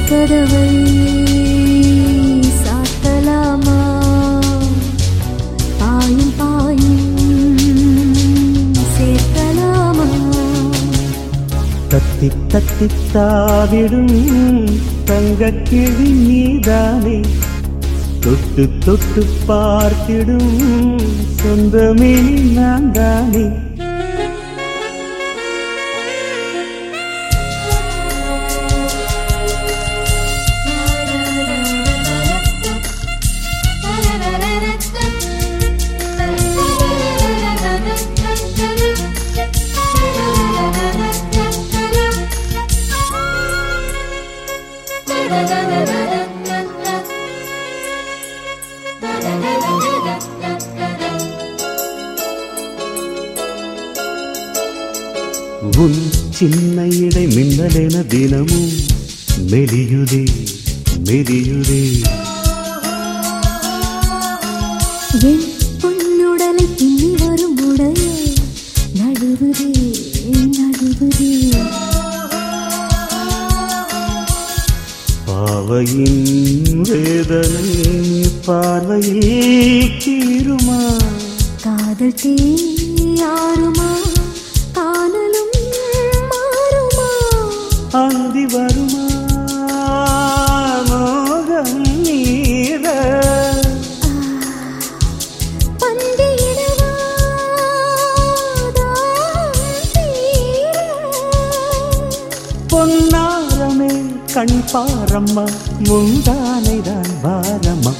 கதவை சாத்தலாமா பாயும் பாயும் சேர்க்கலாமா தத்தி தத்தி தாவிடும் தங்கக்கிளி நீதானே தொட்டு தொட்டு பார்த்திடும் சொந்தமே நான் தானே உன் சின்ன இடை மின்னலென தினமும் மெலியுதே மெலியுதே என் பொன்னுடலை பின்னி வரும் உடைய நடுவுதே நடுவுதே பாவையின் வேதனை பார்வையில் கீருமா காதல் தீ யாருமா காணலும் மாறுமா அந்தி வருமா மோகம் நீர பந்தியிடவா தாகம் தீர பொன்னாரமே கண் பாரம்மா முந்தானை தான் பாரம்மா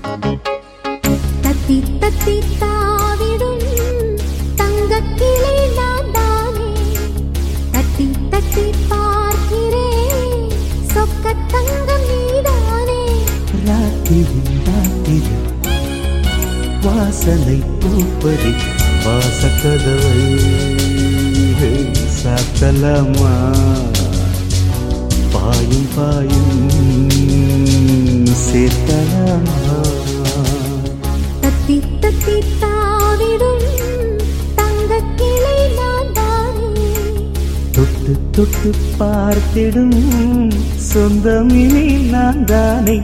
தத்தி தத்தி தாவிடும் தங்கக்கிளி நான் தானே தத்தி தத்தி பார்க்கிறேன் சொக்க தங்கம் நீதானே ராத்திரி ராத்திரி வாசனை பூப்பதி வாசக்கதவை சாத்தலமா பாயும் பாயும் சேர்த்தலாமா தத்தி தத்தி தாவிடும் தங்கக்கிளி நான் தானே தொட்டு தொட்டு பார்த்திடும் சொந்தமினி நான் தானே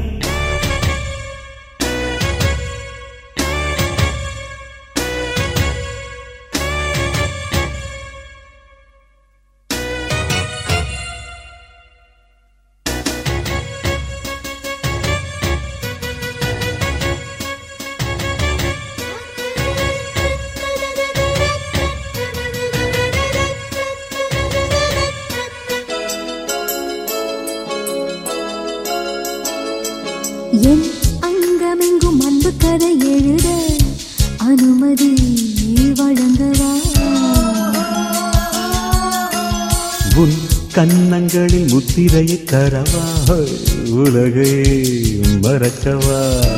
என் அங்கமெங்கும் அன்பு கதை எழுத அனுமதி வழங்கவா உன் கன்னங்களில் முத்திரையை தரவா உலகை மறக்கவா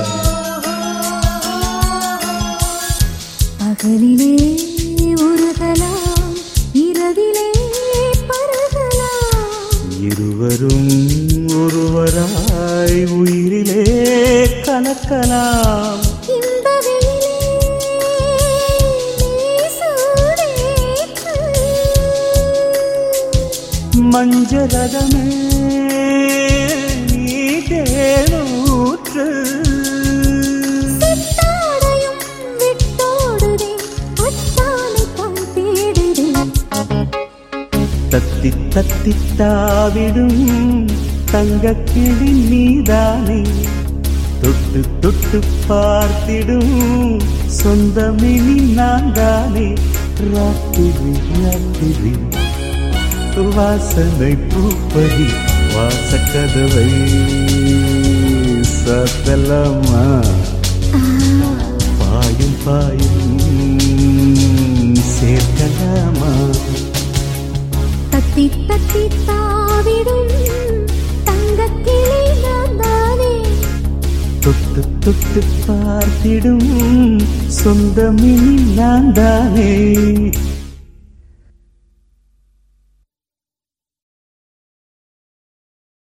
பகலிலே உருகலாம் இரவிலே பருகலாம் இருவரும் ஒருவராய் உயிரிலே கலக்கலாம் இந்த வெயிலே நீ சூடேற்று. மஞ்சரகமே நீ தேனூற்று சித்தாடையும் விட்டோடுதே அத்தானை தான் தேடுதே தத்தி தத்தி தாவிடும் தங்கக்கிளி நீதானே தொட்டு தொட்டு பார்த்திடும் சொந்தமினி நான் தானே ராத்திரி ராத்திரி வாசனை பூப்பதி வாசக்கதவை சத்தலமா பாயும் பாயும் சேர்க்கலாமா தத்தி தத்தி தாவிடும் தங்கக்கிளி நான் தானே தொட்டு தொட்டு பார்த்திடும் சொந்தமினி நான் தானே